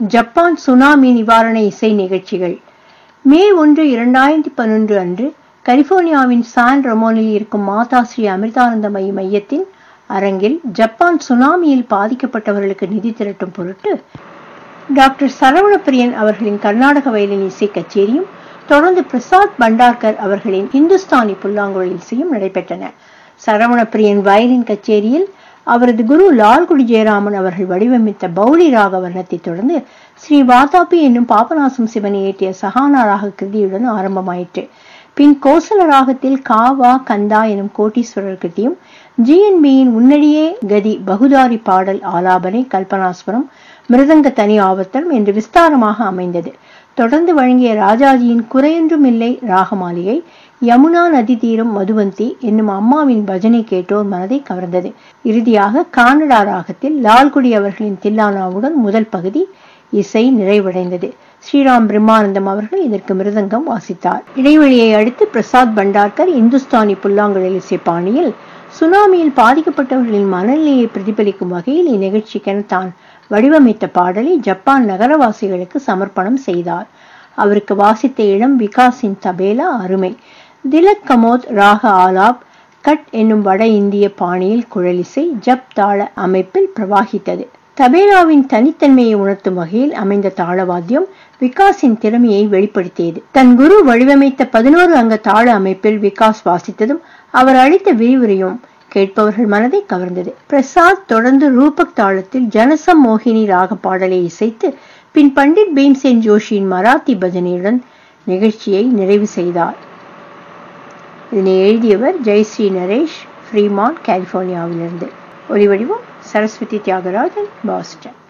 Japan tsunami நிவாரண இசை நிகழ்ச்சிகள் மே ஒன்று இரண்டாயிரத்தி பதினொன்று அன்று கலிபோர்னியாவின் சான் ரமோனில் இருக்கும் மாதா ஸ்ரீ அமிர்தானந்தமயி மையத்தின் அரங்கில் ஜப்பான் சுனாமியில் பாதிக்கப்பட்டவர்களுக்கு நிதி திரட்டும் பொருட்டு டாக்டர் சரவணப்பிரியன் அவர்களின் கர்நாடக வயலின் இசை கச்சேரியும் தொடர்ந்து பிரசாத் பண்டார்கர் அவர்களின் இந்துஸ்தானி புல்லாங்குழல் இசையும் நடைபெற்றன சரவணப்பிரியன் வயலின் கச்சேரியில் அவரது குரு லால்குடி ஜெயராமன் அவர்கள் வடிவமைத்த பௌளி ராக வர்ணத்தை தொடர்ந்து ஸ்ரீ வாதாபி என்னும் பாபநாசம் சிவனை ஏற்றிய சஹானா ராக கிருதியுடன் ஆரம்பமாயிற்று பின் கோசல ராகத்தில் காவா கந்தா எனும் கோட்டீஸ்வரர் கிருதியும் ஜிஎன்பியின் உன்னடியே கதி பகுதாரி பாடல் ஆலாபனை கல்பனாஸ்வரம் மிருதங்க தனி ஆவர்த்தனம் என்று விஸ்தாரமாக அமைந்தது தொடர்ந்து வழங்கிய ராஜாஜியின் குறையொன்றும் இல்லை ராகமாளிகை யமுனா நதி தீரம் மதுவந்தி என்னும் அம்மாவின் பஜனை கேட்டோர் மனதை கவர்ந்தது இறுதியாக கானடா ராகத்தில் லால்குடி அவர்களின் தில்லானாவுடன் முதல் பகுதி இசை நிறைவடைந்தது ஸ்ரீராம் பிரம்மானந்தம் அவர்கள் இதற்கு மிருதங்கம் வாசித்தார் இடைவெளியை அடுத்து பிரசாத் பண்டார்கர் இந்துஸ்தானி புல்லாங்குழல் இசை பாணியில் சுனாமியில் பாதிக்கப்பட்டவர்களின் மனநிலையை பிரதிபலிக்கும் வகையில் இந்நிகழ்ச்சிக்கென தான் வடிவமைத்த பாடலை ஜப்பான் நகரவாசிகளுக்கு சமர்ப்பணம் செய்தார் அவருக்கு வாசித்த இடம் விகாஸின் தபேலா அருமை திலக் கமோத் ராக ஆலாப் கட் என்னும் வட இந்திய பாணியில் குழலிசை ஜப் தாள அமைப்பில் பிரவாகித்தது தபேலாவின் தனித்தன்மையை உணர்த்தும் வகையில் அமைந்த தாளவாத்தியம் விகாஸின் திறமையை வெளிப்படுத்தியது தன் குரு வடிவமைத்த பதினோரு அங்க தாள அமைப்பில் விகாஸ் வாசித்ததும் அவர் அளித்த விரிவுரையும் கேட்பவர்கள் மனதை கவர்ந்தது பிரசாத் தொடர்ந்து ரூபக் தாளத்தில் ஜனசம் மோகினி ராக பாடலை இசைத்து பின் பண்டிட் பீம்சேன் ஜோஷியின் மராத்தி பஜனையுடன் நிகழ்ச்சியை நிறைவு செய்தார் இதனை எழுதியவர் ஜெயஸ்ரீ நரேஷ் ஃப்ரீமான் கலிபோர்னியாவிலிருந்து ஒலிவடிவம் சரஸ்வதி தியாகராஜன் பாஸ்டன்